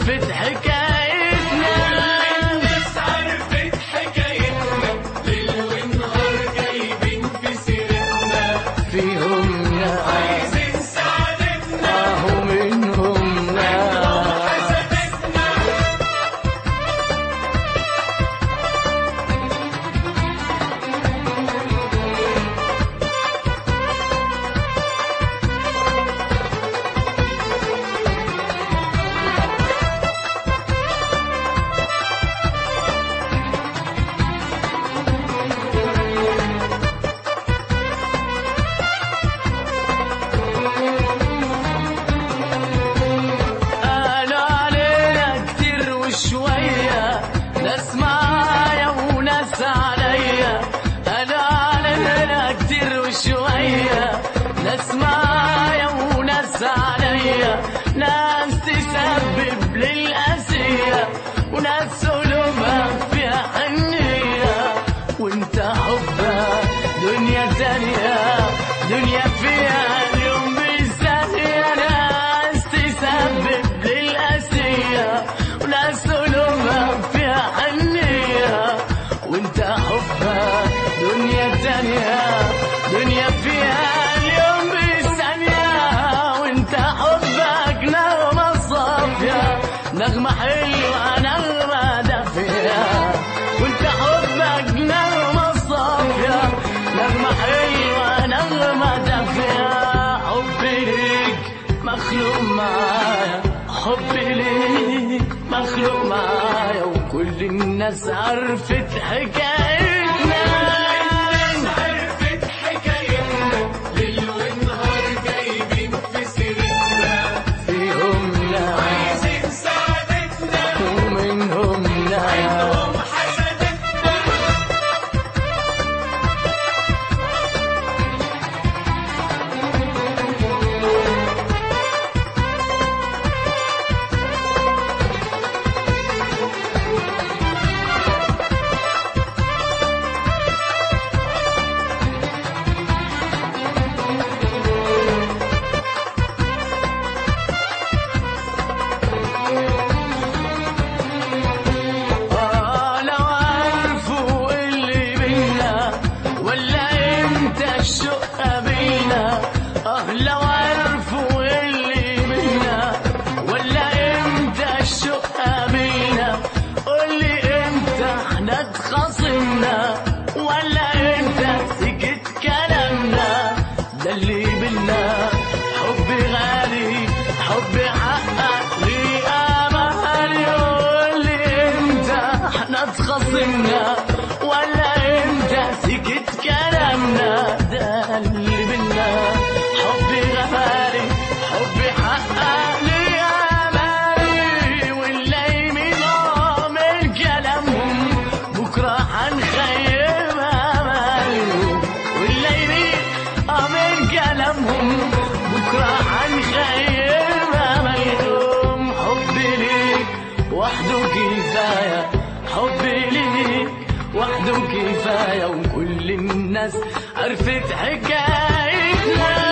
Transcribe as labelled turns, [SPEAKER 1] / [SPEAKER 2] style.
[SPEAKER 1] عرفت حكايتنا
[SPEAKER 2] الناس عرفت حكايتنا ليل ونهار جايبين في سيرتنا
[SPEAKER 1] فيهم ناس
[SPEAKER 2] عايزين سعادتنا
[SPEAKER 1] اهو منهم ناس
[SPEAKER 2] حسدتنا
[SPEAKER 1] قالوا علينا كتير وشوية ناس معايا وناس عليا قالوا علينا كتير وشوية ناس معايا وناس عليا ناس تسبب للأسية وناس قلوبها فيها حنية وانت حبك دنيا تانية دنيا فيها اليوم بالثانية ناس تسبب للأسية وناس قلوبها فيها حنية وانت حبك دنيا تانية دنيا فيها اليوم بالثانية وانت حبك نغمة صافية نغمة حلوة نغمة دافية وانت حبك نغمة صافية نغمة حلوة نغمة دافية حبي ليك مخلوق معايا حبي ليك مخلوق معايا وكل الناس عرفت حكايتنا
[SPEAKER 2] عرفت حكايتنا ليل ونهار جايبين في سيرتنا
[SPEAKER 1] فيهم ناس
[SPEAKER 2] عايزين سعادتنا
[SPEAKER 1] ومنهم ناس
[SPEAKER 2] هم حسدتنا
[SPEAKER 1] آه لو عرفوا اللي بينا ولا امتى الشوق قابلنا اه لو عرفوا اللي بينا ولا امتى الشوق قابلنا قولي امتى احنا اتخاصمنا ولا امتى سكت كلامنا ده اللي بينا حب غالي حب حقق لي امالي قولي امتى احنا اتخاصمنا ولا امتى سكت كلامنا ده اللي بينا حب غالي حب حقق لي امالي واللي يمينوا من كلامهم بكره هنخيب امالهم واللي يمين من كلامهم بكره هنخيب امالهم حبي ليك وحده كفايه حبي ليك وحده كفايه وكل الناس عرفت حكايتنا